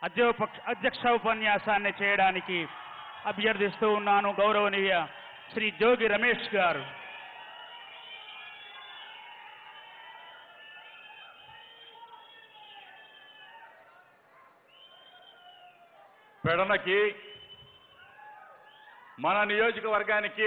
అధ్యోపక్ష అధ్యక్ష ఉపన్యాసాన్ని చేయడానికి అభ్యర్థిస్తూ ఉన్నాను గౌరవనీయ శ్రీ జోగి రమేష్ గారు పెడనకి మన నియోజకవర్గానికి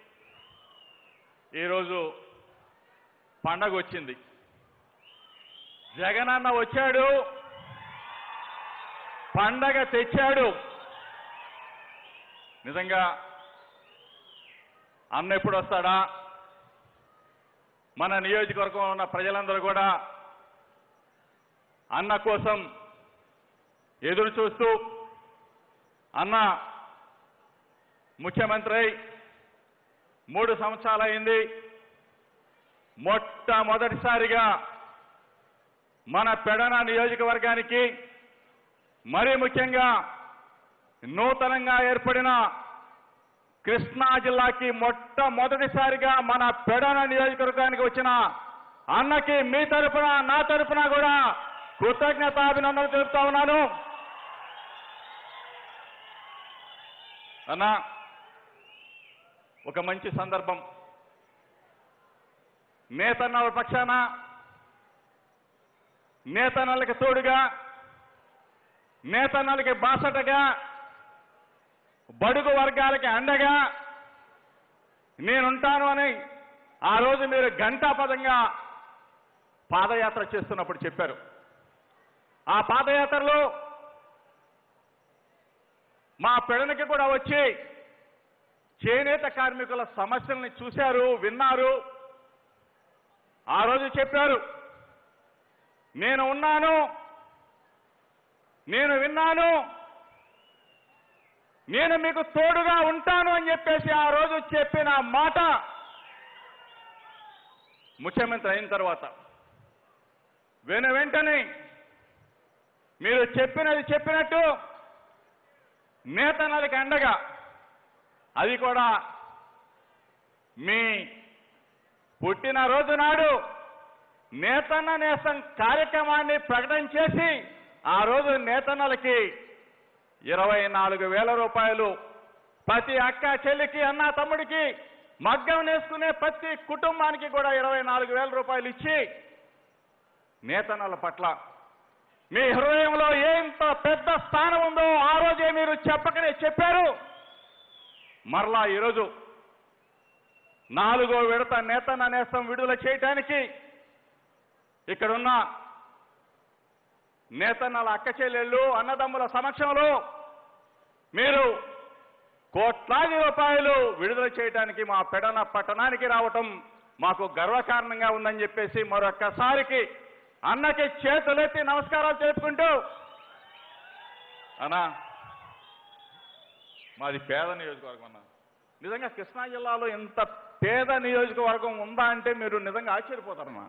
ఈరోజు పండగ వచ్చింది జగనన్న వచ్చాడు పండగ తెచ్చాడు నిజంగా అన్న ఎప్పుడు వస్తాడా మన నియోజకవర్గంలో ఉన్న ప్రజలందరూ కూడా అన్న కోసం ఎదురు చూస్తూ అన్న ముఖ్యమంత్రి అయి మూడు సంవత్సరాలు అయింది మొట్టమొదటిసారిగా మన పెడన నియోజకవర్గానికి మరీ ముఖ్యంగా నూతనంగా ఏర్పడిన కృష్ణా జిల్లాకి మొట్టమొదటిసారిగా మన పెడన నియోజకవర్గానికి వచ్చిన అన్నకి మీ తరపున నా తరపున కూడా కృతజ్ఞతాభినందనలు తెలుపుతా ఉన్నాను అన్న ఒక మంచి సందర్భం నేతన్నల పక్షాన నేతన్నలకి తోడుగా నేతన్నలకి బాసటగా బడుగు వర్గాలకి అండగా నేనుంటాను అని ఆ రోజు మీరు ఘంటాపదంగా పాదయాత్ర చేస్తున్నప్పుడు చెప్పారు ఆ పాదయాత్రలో మా పెడనకి కూడా వచ్చి చేనేత కార్మికుల సమస్యల్ని చూశారు విన్నారు ఆ రోజు చెప్పారు నేను ఉన్నాను నేను విన్నాను నేను మీకు తోడుగా ఉంటాను అని చెప్పేసి ఆ రోజు చెప్పిన మాట ముఖ్యమంత్రి అయిన తర్వాత వెను వెంటనే మీరు చెప్పినది చెప్పినట్టు నేతన్నలకి అండగా అది కూడా మీ పుట్టినరోజు నాడు నేతన్న నేస్తం కార్యక్రమాన్ని ప్రకటన చేసి ఆ రోజు నేతన్నలకి ఇరవై నాలుగు వేల రూపాయలు ప్రతి అక్క చెల్లికి అన్న తమ్ముడికి మగ్గం నేసుకునే ప్రతి కుటుంబానికి కూడా ఇరవై నాలుగు వేల రూపాయలు ఇచ్చి నేతన్నల పట్ల మీ హృదయంలో ఎంత పెద్ద స్థానం ఉందో ఆ రోజే మీరు చెప్పకనే చెప్పారు మరలా ఈరోజు నాలుగో విడత నేతన్న నేస్తం విడుదల చేయటానికి ఇక్కడున్న నేతన్నల అక్క చెల్లెళ్ళు అన్నదమ్ముల సమక్షంలో మీరు కోట్లాది రూపాయలు విడుదల చేయడానికి మా పెడన పట్టణానికి రావటం మాకు గర్వకారణంగా ఉందని చెప్పేసి మరొక్కసారికి అన్నకి చేతులెత్తి నమస్కారాలు తెలుపుకుంటూ అన్నా మాది పేద నియోజకవర్గం అన్న నిజంగా కృష్ణా జిల్లాలో ఇంత పేద నియోజకవర్గం ఉందా అంటే మీరు నిజంగా ఆశ్చర్యపోతారన్నా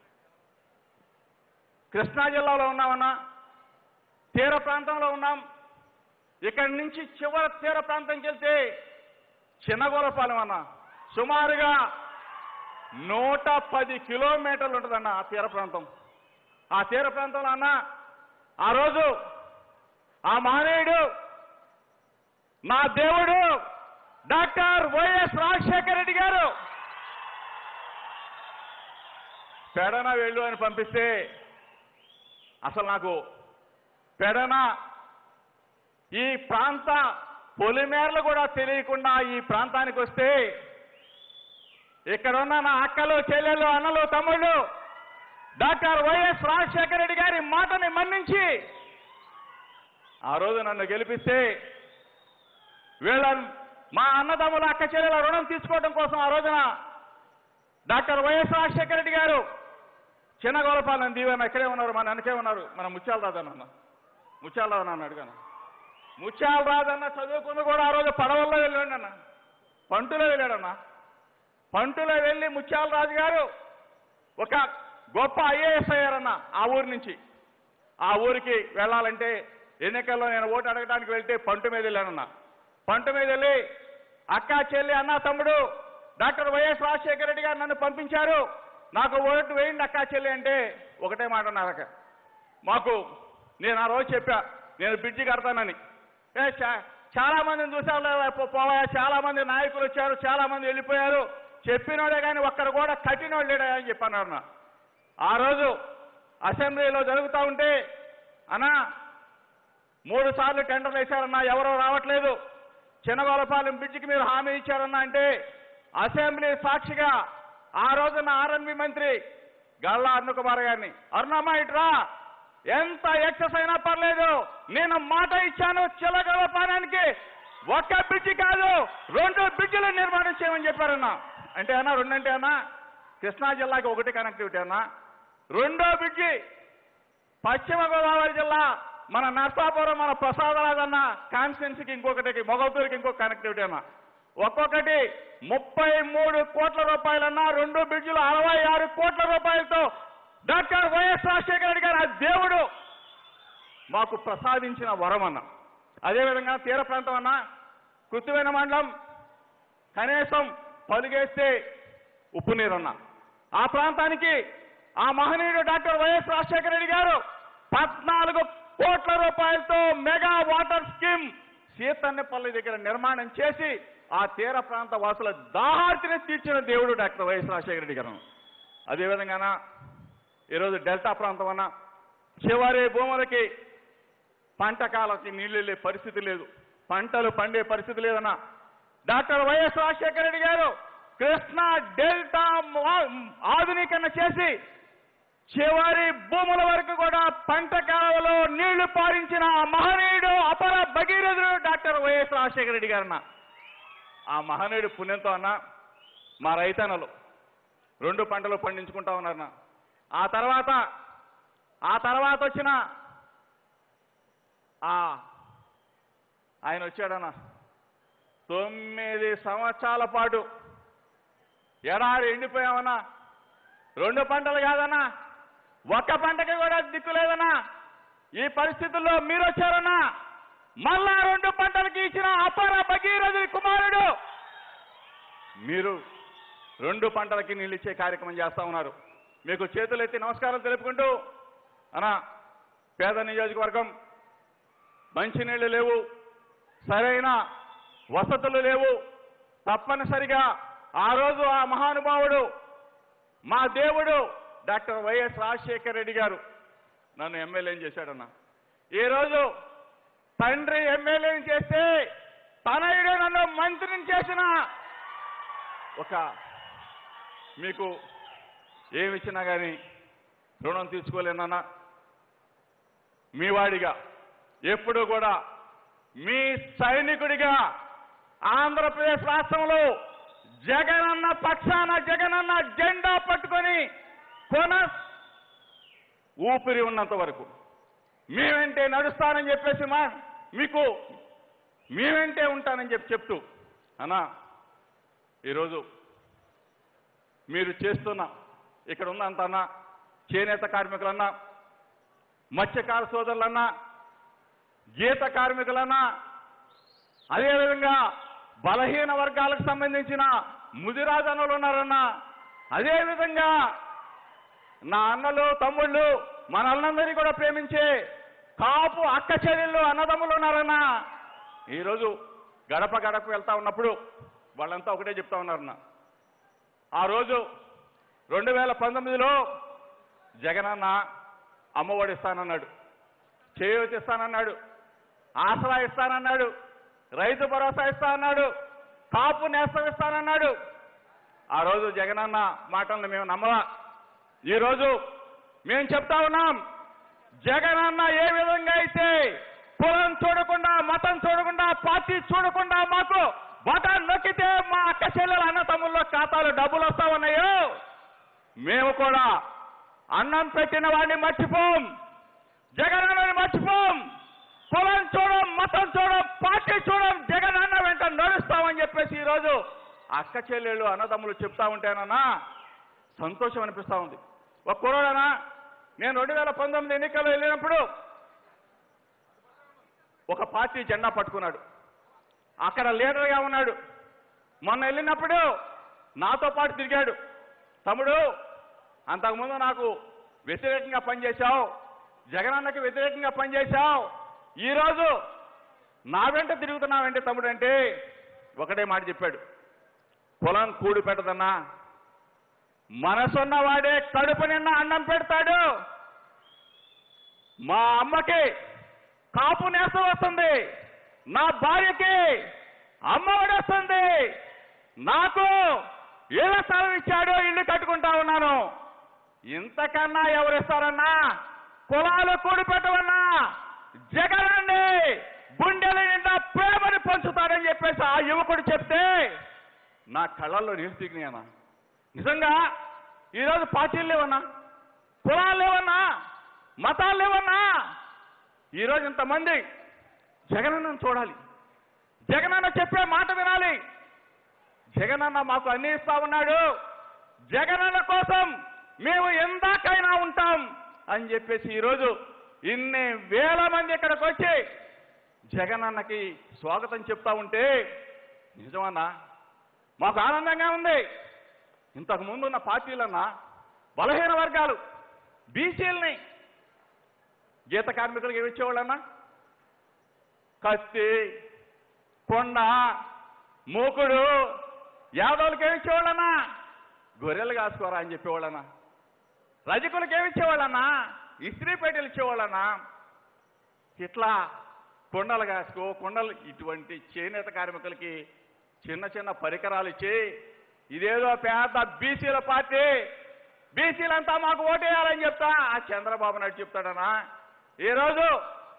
కృష్ణా జిల్లాలో ఉన్నామన్నా తీర ప్రాంతంలో ఉన్నాం ఇక్కడి నుంచి చివరి తీర ప్రాంతంకి వెళ్తే చిన్నగోలపాలెం అన్న సుమారుగా నూట పది కిలోమీటర్లు ఉంటుందన్న ఆ తీర ప్రాంతం ఆ తీర ప్రాంతంలో అన్న ఆ రోజు ఆ మహనీయుడు నా దేవుడు డాక్టర్ వైఎస్ రాజశేఖర రెడ్డి గారు పెడన వెళ్ళు అని పంపిస్తే అసలు నాకు పెడన ఈ ప్రాంత పొలిమేరలు కూడా తెలియకుండా ఈ ప్రాంతానికి వస్తే ఇక్కడ ఉన్న నా అక్కలు చెల్లెలు అన్నలు తమ్ముళ్ళు డాక్టర్ వైఎస్ రాజశేఖర రెడ్డి గారి మాటని మన్నించి ఆ రోజు నన్ను గెలిపిస్తే వీళ్ళ మా అన్నదమ్ముల అక్క చెల్లెల రుణం తీసుకోవడం కోసం ఆ రోజున డాక్టర్ వైఎస్ రాజశేఖర రెడ్డి గారు చిన్న గోలపాలెం దీవెన ఇక్కడే ఉన్నారు మన వెనకే ఉన్నారు మన ముత్యాల రాదన్న ముత్యాల రాదన్న అడిగాను ముత్యాల రాదన్న చదువుకుంది కూడా ఆ రోజు పడవల్లో వెళ్ళాడు అన్న పంటులో వెళ్ళాడన్న పంటులో వెళ్ళి ముత్యాల రాజు గారు ఒక గొప్ప ఐఏఎస్ అయ్యారన్న ఆ ఊరి నుంచి ఆ ఊరికి వెళ్ళాలంటే ఎన్నికల్లో నేను ఓటు అడగడానికి వెళ్తే పంటు మీద వెళ్ళానన్న పంట మీద వెళ్ళి అక్క చెల్లి అన్న తమ్ముడు డాక్టర్ వైఎస్ రాజశేఖర రెడ్డి గారు నన్ను పంపించారు నాకు ఓటు వేయండి అక్క చెల్లి అంటే ఒకటే మాట అన్నారక మాకు నేను ఆ రోజు చెప్పా నేను బ్రిడ్జి కడతానని ఏ చా- చాలా మందిని చూసావు పోవా చాలా మంది నాయకులు వచ్చారు చాలా మంది వెళ్ళిపోయారు చెప్పినోడే కానీ ఒక్కరు కూడా కట్టినోడు లేడా అని చెప్పన్నారు నా ఆ రోజు అసెంబ్లీలో జరుగుతూ ఉంటే అన్నా మూడు సార్లు టెండర్లు వేశారన్నా ఎవరో రావట్లేదు చిన్నగోలపాలెం బ్రిడ్జికి మీరు హామీ ఇచ్చారన్నా అంటే అసెంబ్లీ సాక్షిగా ఆ రోజున ఆర్ఎన్బి మంత్రి గల్లా అరుణకుమార్ గారిని అరుణమ్మ ఇట్రా ఎంత ఎక్సెస్ అయినా పర్లేదు నేను మాట ఇచ్చాను చిలగలపాలెనికి ఒక్క బ్రిడ్జి కాదు రెండు బ్రిడ్జిలు నిర్మాణం చేయమని చెప్పారన్నా అంటే అన్నా రెండంటే అన్నా కృష్ణా జిల్లాకి ఒకటి కనెక్టివిటీ అన్నా రెండో బ్రిడ్జి పశ్చిమ గోదావరి జిల్లా మన నర్సాపురం మన ప్రసాదరాజ్ అన్న కాన్స్టిట్యున్సీకి ఇంకొకటికి మొగల్తూరుకి ఇంకొక కనెక్టివిటీ అన్న ఒక్కొక్కటి ముప్పై మూడు కోట్ల రూపాయలన్నా రెండు బ్రిడ్జిలు అరవై ఆరు కోట్ల రూపాయలతో డాక్టర్ వైఎస్ రాజశేఖర రెడ్డి గారు ఆ దేవుడు మాకు ప్రసాదించిన వరం అన్న అదేవిధంగా తీర ప్రాంతం అన్న కృత్తివైన మండలం కనీసం పలుగేస్తే ఉప్పు నీరన్న ఆ ప్రాంతానికి ఆ మహనీయుడు డాక్టర్ వైఎస్ రాజశేఖర రెడ్డి గారు పద్నాలుగు కోట్ల రూపాయలతో మెగా వాటర్ స్కీమ్ సీతన్నపల్లి దగ్గర నిర్మాణం చేసి ఆ తీర ప్రాంత వాసుల దాహార్తిని తీర్చిన దేవుడు డాక్టర్ వైఎస్ రాజశేఖర రెడ్డి గారు అదేవిధంగా ఈరోజు డెల్టా ప్రాంతం అన్న చివరి భూములకి పంట కాలకి నీళ్లు వెళ్ళే పరిస్థితి లేదు పంటలు పండే పరిస్థితి లేదన్న డాక్టర్ వైఎస్ రాజశేఖర రెడ్డి గారు కృష్ణా డెల్టా మా- ఆధునీకరణ చేసి చివరి భూముల వరకు కూడా పంట కాలంలో నీళ్లు పారించిన ఆ మహనీయుడు అపర భగీరథుడు డాక్టర్ వైఎస్ రాజశేఖర రెడ్డి గారన్న ఆ మహనీయుడు పుణ్యంతో అన్న మా రైతన్నలు రెండు పంటలు పండించుకుంటా ఉన్నారన్న ఆ తర్వాత ఆ తర్వాత వచ్చిన ఆ ఆయన వచ్చాడన్న తొమ్మిది సంవత్సరాల పాటు ఎడారి ఎండిపోయామన్నా రెండు పంటలు కాదన్నా ఒక్క పంటకి కూడా దిక్కు లేదన్నా ఈ పరిస్థితుల్లో మీరు వచ్చారన్నా మళ్ళా రెండు పంటలకి ఇచ్చిన అపర భగీరథి కుమారుడు మీరు రెండు పంటలకి నీళ్ళు ఇచ్చే కార్యక్రమం చేస్తా ఉన్నారు మీకు చేతులు ఎత్తి నమస్కారం తెలుపుకుంటూ అన్నా పేద నియోజకవర్గం మంచినీళ్లు లేవు సరైన వసతులు లేవు తప్పనిసరిగా ఆ రోజు ఆ మహానుభావుడు మా దేవుడు డాక్టర్ వైఎస్ రాజశేఖర రెడ్డి గారు నన్ను ఎమ్మెల్యేని చేశాడన్న ఈరోజు తండ్రి ఎమ్మెల్యేని చేస్తే తనయుడు నన్ను మంత్రిని చేసిన ఒక మీకు ఏమిచ్చినా కానీ రుణం తీసుకోలేనన్నా మీ వాడిగా ఎప్పుడు కూడా మీ సైనికుడిగా ఆంధ్రప్రదేశ్ రాష్ట్రంలో జగనన్న పక్షాన జగనన్న జెండా పట్టుకొని కొన ఊపిరి ఉన్నంత వరకు మేమంటే నడుస్తానని చెప్పేసి మా మీకు మేమంటే ఉంటానని చెప్పి చెప్తూ అన్నా ఈరోజు మీరు చేస్తున్న ఇక్కడ ఉన్నంత అన్నా చేనేత కార్మికులన్నా మత్స్యకార సోదరులన్నా గీత కార్మికులన్నా అదేవిధంగా బలహీన వర్గాలకు సంబంధించిన ముదిరాజనులు ఉన్నారన్నా అదేవిధంగా నా అన్నలు తమ్ముళ్ళు మన అన్నందరినీ కూడా ప్రేమించే కాపు అక్క చెల్లెళ్ళు అన్నదమ్ములు ఉన్నారన్నా ఈరోజు గడప గడప వెళ్తా ఉన్నప్పుడు వాళ్ళంతా ఒకటే చెప్తా ఉన్నారన్నా ఆ రోజు రెండు వేల పంతొమ్మిదిలో జగనన్న అమ్మఒడి ఇస్తానన్నాడు చేయూత ఇస్తానన్నాడు ఆసరా ఇస్తానన్నాడు రైతు భరోసా ఇస్తా అన్నాడు కాపు నేస్తం ఇస్తానన్నాడు ఆ రోజు జగనన్న మాటలను మేము నమ్మలా ఈరోజు మేము చెప్తా ఉన్నాం జగనన్న ఏ విధంగా అయితే కులం చూడకుండా మతం చూడకుండా పార్టీ చూడకుండా మాకు బటన్ నొక్కితే మా అక్క చెల్లెల అన్న తమ్ముళ్ళ ఖాతాలు డబ్బులు వస్తా ఉన్నాయో మేము కూడా అన్నం పెట్టిన వాడిని మర్చిపోం జగనన్నని మర్చిపోం కులం చూడం మతం చూడం పార్టీ చూడం జగనన్న వెంట నడుస్తామని చెప్పేసి ఈరోజు అక్క చెల్లెళ్ళు అన్నదమ్ములు చెప్తా ఉంటేనన్నా సంతోషం అనిపిస్తా ఉంది ఒక కుర్రోడనా నేను రెండు వేల పంతొమ్మిది ఎన్నికల్లో వెళ్ళినప్పుడు ఒక పార్టీ జెండా పట్టుకున్నాడు అక్కడ లీడర్గా ఉన్నాడు మొన్న వెళ్ళినప్పుడు నాతో పాటు తిరిగాడు తమ్ముడు అంతకుముందు నాకు వ్యతిరేకంగా పనిచేశావు జగనన్నకి వ్యతిరేకంగా పనిచేశావు ఈరోజు నా వెంట తిరుగుతున్నావంటే తమ్ముడు అంటే ఒకటే మాట చెప్పాడు పొలం కూడి పెట్టదన్నా మనసున్నవాడే కడుపు నిన్న అన్నం పెడతాడు మా అమ్మకి కాపు నేస్తం వస్తుంది నా భార్యకి అమ్మఒడి వస్తుంది నాకు ఇళ్ల స్థలం ఇచ్చాడు ఇల్లు కట్టుకుంటా ఉన్నాను ఇంతకన్నా ఎవరిస్తారన్నా కులాలు కూడి పెట్టవన్నా జగనండి గుండెల నిండా ప్రేమని పంచుతాడని చెప్పేసి ఆ యువకుడు చెప్తే నా కళ్ళల్లో నీళ్ళు తిరిగినాయన్నా నిజంగా ఈరోజు పార్టీలు లేవన్నా కులాలు లేవన్నా మతాలు లేవన్నా ఈరోజు ఇంతమంది జగనన్నను చూడాలి జగనన్న చెప్పే మాట వినాలి జగనన్న మాకు అన్ని ఇస్తా ఉన్నాడు జగనన్న కోసం మేము ఎందాకైనా ఉంటాం అని చెప్పేసి ఈరోజు ఇన్ని వేల మంది ఇక్కడికి వచ్చి జగనన్నకి స్వాగతం చెప్తా ఉంటే నిజమన్నా మాకు ఆనందంగా ఉంది ఇంతకు ముందు ఉన్న పార్టీలన్నా బలహీన వర్గాలు బీసీలని గీత కార్మికులకు ఏమి ఇచ్చేవాళ్ళన్నా కత్తి కొండ మూకుడు యాదవులకి ఏమి ఇచ్చేవాళ్ళన్నా గొర్రెలు కాసుకోరా అని చెప్పేవాళ్ళన్నా రజకులకు ఏమి ఇచ్చేవాళ్ళన్నా ఇస్త్రీ పెట్టెలు ఇచ్చేవాళ్ళన్నా ఇట్లా కొండలు కాసుకో కొండలు ఇటువంటి చేనేత కార్మికులకి చిన్న చిన్న పరికరాలు ఇచ్చి ఇదేదో పేద బీసీల పార్టీ బీసీలంతా మాకు ఓటేయాలని చెప్తా ఆ చంద్రబాబు నాయుడు చెప్తాడనా ఈరోజు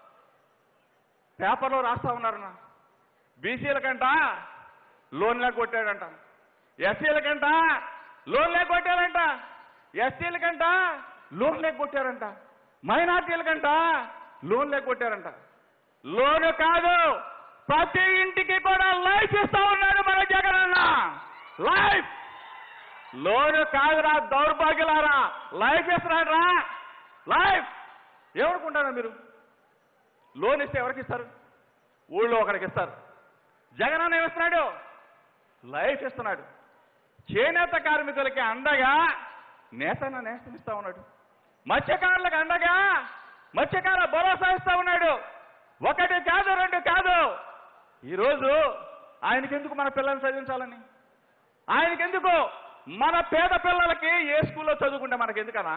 పేపర్లో రాస్తా ఉన్నారన్నా బీసీల కంట లోన్లే కొట్టాడంట ఎస్సీల కంట లోన్లే కొట్టారంట ఎస్సీల కంట లోన్లే కొట్టారంట మైనార్టీల కంట లోన్లే కొట్టారంట లోను కాదు ప్రతి ఇంటికి కూడా లైఫ్ ఇస్తా ఉన్నాడు మన జగనన్న లైఫ్ లోను కాదురా దౌర్భాగ్యులారా లైఫ్ ఇస్తున్నాడు రా లైఫ్ ఎవరుకుంటారా మీరు లోన్ ఇస్తే ఎవరికి ఇస్తారు ఊళ్ళో ఒకరికి ఇస్తారు జగన్ అన్న ఏమిస్తున్నాడు లైఫ్ ఇస్తున్నాడు చేనేత కార్మికులకి అండగా నేతన్న నేస్తం ఇస్తా ఉన్నాడు మత్స్యకారులకు అండగా మత్స్యకార భరోసా ఇస్తా ఉన్నాడు ఒకటి కాదు రెండు కాదు ఈరోజు ఆయనకెందుకు మన పిల్లల్ని చదివించాలని ఆయనకెందుకు మన పేద పిల్లలకి ఏ స్కూల్లో చదువుకుంటే మనకెందుకనా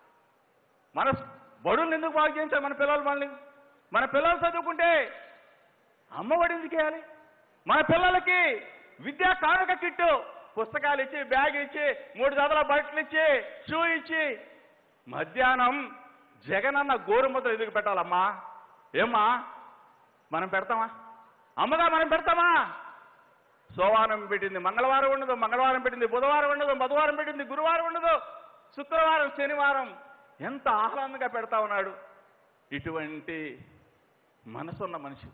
మన బడులను ఎందుకు బాగు చేయించాలి మన పిల్లలు మనల్ని మన పిల్లలు చదువుకుంటే అమ్మఒడి ఎందుకు వేయాలి మన పిల్లలకి విద్యా కానుక కిట్టు పుస్తకాలు ఇచ్చి బ్యాగ్ ఇచ్చి మూడు జతల బట్టలు ఇచ్చి షూ ఇచ్చి మధ్యాహ్నం జగనన్న గోరుముద్ర ఎందుకు పెట్టాలమ్మా ఏమ్మా మనం పెడతామా అమ్మగా మనం పెడతామా సోమవారం పెట్టింది మంగళవారం ఉండదు మంగళవారం పెట్టింది బుధవారం ఉండదు బుధవారం పెట్టింది గురువారం ఉండదు శుక్రవారం శనివారం ఎంత ఆహ్లాదంగా పెడతా ఉన్నాడు ఇటువంటి మనసున్న మనిషి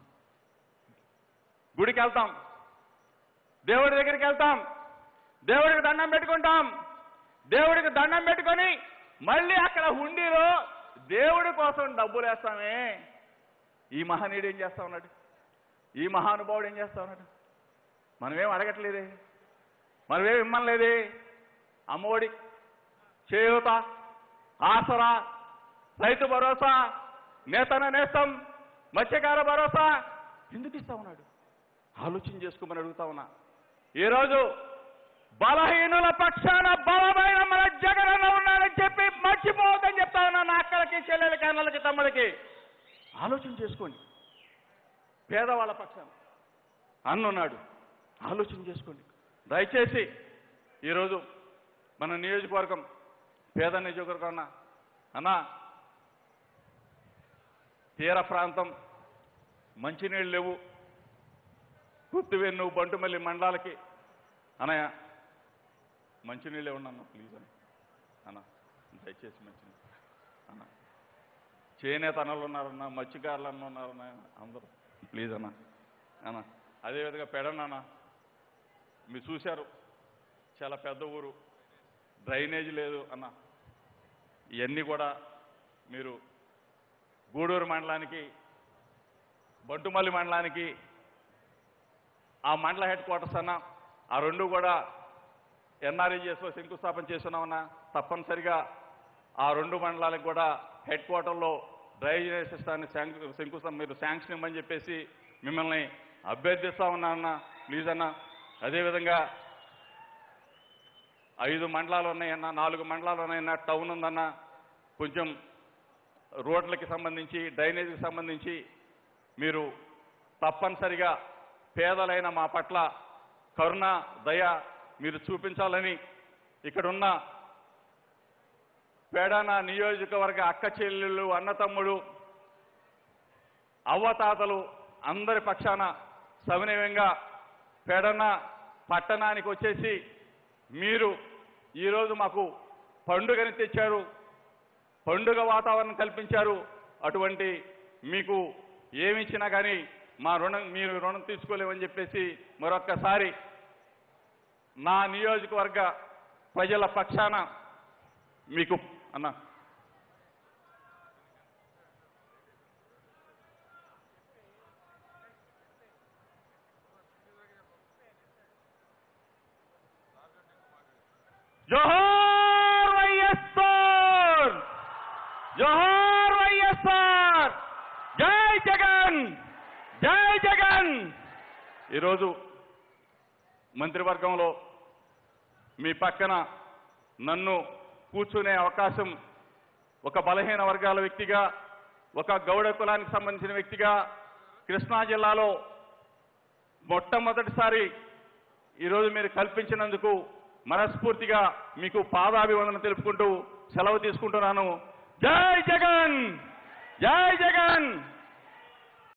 గుడికి వెళ్తాం దేవుడి దగ్గరికి వెళ్తాం దేవుడికి దండం పెట్టుకుంటాం దేవుడికి దండం పెట్టుకొని మళ్ళీ అక్కడ హుండీలో దేవుడి కోసం డబ్బులు వేస్తామే ఈ మహనీయుడు ఏం చేస్తా ఉన్నాడు ఈ మహానుభావుడు ఏం చేస్తా ఉన్నాడు మనమేం అడగట్లేదే మనమేం ఇమ్మనలేదే అమ్మఒడి చేయూత ఆసరా రైతు భరోసా నేతన నేస్తం మత్స్యకార భరోసా ఎందుకు ఇస్తా ఉన్నాడు ఆలోచన చేసుకోమని అడుగుతా ఉన్నా ఈరోజు బలహీనుల పక్షాన బలమైన మన జగనన్న ఉన్నాడని చెప్పి మర్చిపోవద్దని చెప్తా ఉన్నా నా అక్కలకి చెల్లెలకి అన్నలకి తమ్ముడికి ఆలోచన చేసుకోండి పేదవాళ్ళ పక్షాన అన్నున్నాడు ఆలోచన చేసుకోండి దయచేసి ఈరోజు మన నియోజకవర్గం పేద నియోజకవర్గం అన్న అన్నా తీర ప్రాంతం మంచినీళ్ళు లేవు గుర్తువెన్ను బంటుమల్లి మండలాలకి అన్నయ్య మంచినీళ్ళే ఉండన్న ప్లీజ్ అని అన్న దయచేసి మంచినీళ్ళు అన్న చేనేత అన్నలు ఉన్నారన్న మత్స్యకారులు అన్న ఉన్నారన్న అందరూ ప్లీజ్ అన్న అన్న అదేవిధంగా పెడన్న మీరు చూశారు చాలా పెద్ద ఊరు డ్రైనేజ్ లేదు అన్న ఇవన్నీ కూడా మీరు గూడూరు మండలానికి బంటుమల్లి మండలానికి ఆ మండల హెడ్ క్వార్టర్స్ అన్న ఆ రెండు కూడా ఎన్ఆర్ఈజిఎస్లో శంకుస్థాపన చేస్తున్నామన్నా తప్పనిసరిగా ఆ రెండు మండలాలకు కూడా హెడ్ క్వార్టర్లో డ్రైనేజ్ సిస్టాన్ని శాంక్- శంకుస్థాపన మీరు శాంక్షన్ ఇవ్వమని చెప్పేసి మిమ్మల్ని అభ్యర్థిస్తా ఉన్నానన్న ప్లీజ్ అన్న అదేవిధంగా ఐదు మండలాలు ఉన్నాయన్న నాలుగు మండలాలు ఉన్నాయన్న టౌన్ ఉందన్న కొంచెం రోడ్లకి సంబంధించి డ్రైనేజీకి సంబంధించి మీరు తప్పనిసరిగా పేదలైన మా పట్ల కరుణ దయ మీరు చూపించాలని ఇక్కడున్న పేడాన నియోజకవర్గ అక్క చెల్లెళ్ళు అన్నతమ్ముడు అవ్వతాతలు అందరి పక్షాన సవినయంగా పేడన్న పట్టణానికి వచ్చేసి మీరు ఈరోజు మాకు పండుగని తెచ్చారు పండుగ వాతావరణం కల్పించారు అటువంటి మీకు ఏమిచ్చినా కానీ మా రుణం మీరు రుణం తీసుకోలేమని చెప్పేసి మరొక్కసారి నా నియోజకవర్గ ప్రజల పక్షాన మీకు అన్న జోహార్ వైఎస్ఆర్ జోహార్ వైఎస్ఆర్ జై జగన్ జై జగన్ ఈరోజు మంత్రివర్గంలో మీ పక్కన నన్ను కూర్చునే అవకాశం ఒక బలహీన వర్గాల వ్యక్తిగా ఒక గౌడ కులానికి సంబంధించిన వ్యక్తిగా కృష్ణా జిల్లాలో మొట్టమొదటిసారి ఈరోజు మీరు కల్పించినందుకు మనస్ఫూర్తిగా మీకు పాదాభివందన తెలుపుకుంటూ సెలవు తీసుకుంటున్నాను జై జగన్ జై జగన్